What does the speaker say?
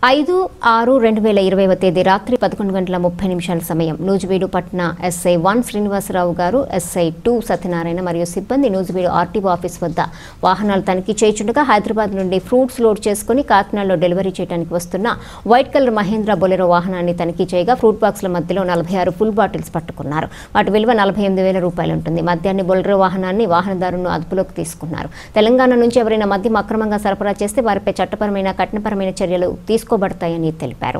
ఐదు ఆరు రెండు వేల ఇరవైవ తేదీ రాత్రి పదకొండు గంటల ముప్పై నిమిషాల సమయం నూజివీడు పట్టణ ఎస్ఐ వన్ శ్రీనివాసరావు గారు ఎస్ఐ టూ సత్యనారాయణ మరియు సిబ్బంది నూజివీడు ఆర్టీఓ ఆఫీస్ వద్ద వాహనాలు తనిఖీ చేయుచుండగా హైదరాబాద్ నుండి ఫ్రూట్స్ లోడ్ చేసుకుని కాకినాడలో డెలివరీ చేయడానికి వస్తున్న వైట్ కలర్ మహేంద్ర బొలెరో వాహనాన్ని తనిఖీ చేయగా ఫ్రూట్ బాక్స్ల మధ్యలో నలభై ఆరు ఫుల్ బాటిల్స్ పట్టుకున్నారు వాటి విలువ నలభై ఎనిమిది వేల రూపాయలు ఉంటుంది మద్యాన్ని బొలెరో వాహనాన్ని వాహనదారులను అదుపులోకి తీసుకున్నారు తెలంగాణ నుంచి ఎవరైనా మద్యం అక్రమంగా సరఫరా చేస్తే వారిపై చట్టపరమైన కఠినపరమైన చర్యలు తీసుకోబడతాయని తెలిపారు